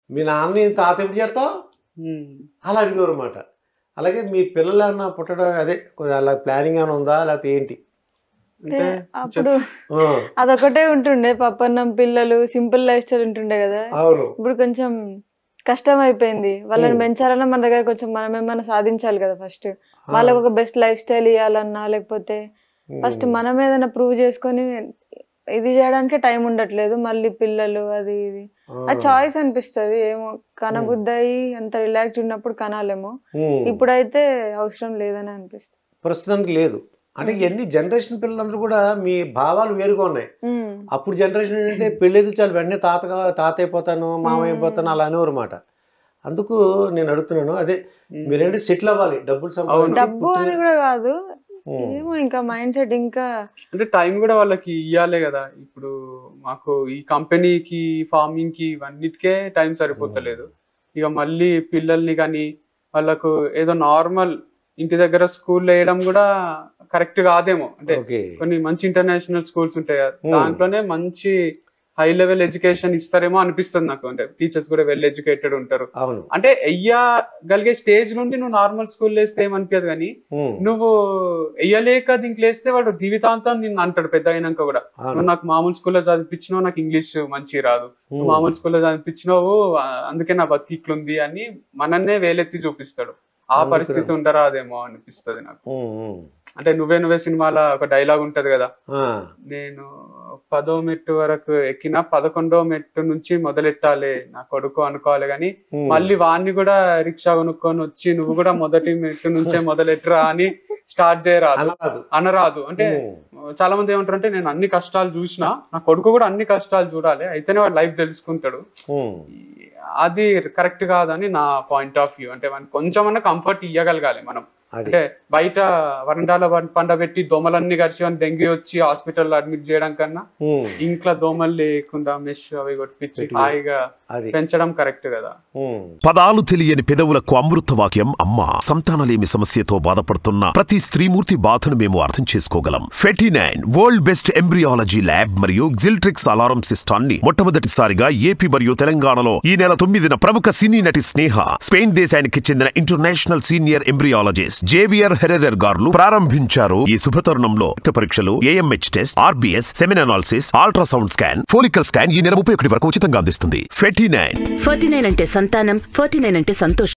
మీ నాన్న తాత ఎప్పుడు చేస్తావు ఉమ్. అలా అడిగేవారు అనమాట అలాగే మీ పిల్లలు ఏమన్నా పుట్టడం అదే కొద్దిగా అలా ప్లానింగ్ ఏమైనా ఉందా లేకపోతే ఏంటి అంటే అప్పుడు ఆ, అదొకటే ఉంటుండే పప్పన్నం పిల్లలు సింపుల్ లైఫ్ స్టైల్ ఉంటుండే కదా అవును ఇప్పుడు కొంచెం కష్టం అయిపోయింది వాళ్ళని Hmm. పెంచాలన్నా మన దగ్గర కొంచెం మనం ఏమైనా సాధించాలి కదా ఫస్ట్ వాళ్ళకి ఒక బెస్ట్ లైఫ్ స్టైల్ ఇవ్వాలన్నా లేకపోతే ఫస్ట్ ఉమ్. మనం ఏదైనా ప్రూవ్ చేసుకొని ఇది చేయడానికి టైం ఉండట్లేదు మళ్ళీ పిల్లలు అది ఇది ఆ. ఆ చాయిస్ అనిపిస్తది ఏమో కనబుద్ధి అయ్యి అంత రిలాక్స్ ఉన్నప్పుడు కనాలేమో ఉమ్. ఇప్పుడైతే అవసరం లేదని అనిపిస్తుంది ప్రస్తుతానికి లేదు అంటే ఎన్ని జనరేషన్ పిల్లలందరూ కూడా మీ భావాలు వేరుగా ఉన్నాయి ఉమ్. అప్పుడు జనరేషన్ ఏంటంటే పెళ్ళైతే చాలు వెంటనే తాత కావాలి తాత అయిపోతాను మామ మ్మ్. అయిపోతాను అలా అనేవారు మాట అందుకు నేను అడుగుతున్నాను అదే ఉమ్. మీరేంటి సెటిల్ అవ్వాలి డబ్బులు అవును. సంపాదించి డబ్బు అని పుట్టిన- కూడా కాదు ఉమ్. ఏమో ఇంకా మైండ్ సెట్ ఇంకా అంటే టైం కూడా వాళ్ళకి ఇవ్వాలే కదా ఇప్పుడు మాకు ఈ కంపెనీకి ఫార్మింగ్ కి ఇవన్నిటికే టైం సరిపోతలేదు ఇక మళ్ళీ పిల్లల్ని కానీ వాళ్ళకు ఏదో నార్మల్ ఇంటి దగ్గర స్కూల్ వేయడం కూడా కరెక్ట్ కాదేమో అంటే ఓకే కొన్ని మంచి ఇంటర్నేషనల్ స్కూల్స్ ఉంటాయి కదా Hmm. దాంట్లోనే మంచి హై లెవెల్ ఎడ్యుకేషన్ ఇస్తారేమో అనిపిస్తుంది నాకు అంటే టీచర్స్ కూడా వెల్ ఎడ్యుకేటెడ్ ఉంటారు అవును అంటే వెయ్యగలిగే స్టేజ్ నుండి నువ్వు నార్మల్ స్కూల్ వేస్తే ఏమనిపించదు కానీ ఉమ్. నువ్వు వెయ్యలేక దీంట్లో వేస్తే వాడు జీవితాంతం నిన్ను అంటాడు పెద్ద అయినాక కూడా అవును. నువ్వు నాకు మామూలు స్కూల్లో చదివించినావు నాకు ఇంగ్లీష్ మంచి రాదు నువ్వు ఉమ్. మామూలు స్కూల్లో చదివించినావు ఆ, అందుకే నా బతికి ఇట్లుంది అని మనన్నే వేలెత్తి చూపిస్తాడు ఆ అందుకనే. పరిస్థితి ఉండరాదేమో అనిపిస్తుంది నాకు ఉమ్, ఉమ్. అంటే నువ్వే నువ్వే సినిమాలో ఒక డైలాగ్ ఉంటది కదా ఆ, నేను పదో మెట్టు వరకు ఎక్కిన పదకొండో మెట్టు నుంచి మొదలెట్టాలి నా కొడుకు అనుకోవాలి కానీ ఉమ్. మళ్ళీ వాడిని కూడా రిక్షా కొనుక్కొని వచ్చి నువ్వు కూడా మొదటి మెట్టు నుంచే మొదలెట్టరా అని స్టార్ట్ చేయరాదు అనరాదు అనరాదు అంటే ఉమ్. చాలా మంది ఏమంటారు అంటే నేను అన్ని కష్టాలు చూసినా నా కొడుకు కూడా అన్ని కష్టాలు చూడాలి అయితేనే వాడు లైఫ్ తెలుసుకుంటాడు ఉమ్. అది కరెక్ట్ కాదని నా పాయింట్ ఆఫ్ వ్యూ అంటే మనకి కొంచెమన్నా కంఫర్ట్ ఇవ్వగలగాలి మనం అది అంటే బయట వరండాలో పండబెట్టి దోమలన్నీ కలిసి వాడిని డెంగ్యూ వచ్చి హాస్పిటల్లో అడ్మిట్ చేయడం కన్నా ఉమ్. ఇంట్లో దోమలు లేకుండా మెష్ అవి కొట్టించి పెట్టి. హాయిగా అది పెంచడం కరెక్ట్ కదా ఉమ్. పదాలు తెలియని పెదవులకు అమృత వాక్యం అమ్మ సంతానలేమి సమస్యతో బాధపడుతున్న ప్రతి స్త్రీమూర్తి బాధను మేము అర్థం చేసుకోగలం fifty nine world best embryology lab మరియు జిల్ట్రిక్స్ అలారం సిస్టాన్ని మొట్టమొదటిసారిగా ఏపీ మరియు తెలంగాణలో ఈ నెల తొమ్మిదిన ప్రముఖ సినీ నటి స్నేహ స్పెయిన్ దేశానికి చెందిన international senior embryologist Javier Herrera గారు ప్రారంభించారు ఈ శుభతరుణంలో రక్త పరీక్షలు AMH test RBS semen analysis ultrasound scan follicle scan ఈ నెల ముప్పై ఒకటి వరకు ఉచితంగా అందిస్తుంది ఫెటీ నైన్ ఫార్టీ నైన్ అంటే సంతానం ఫార్టీ నైన్ అంటే సంతోషం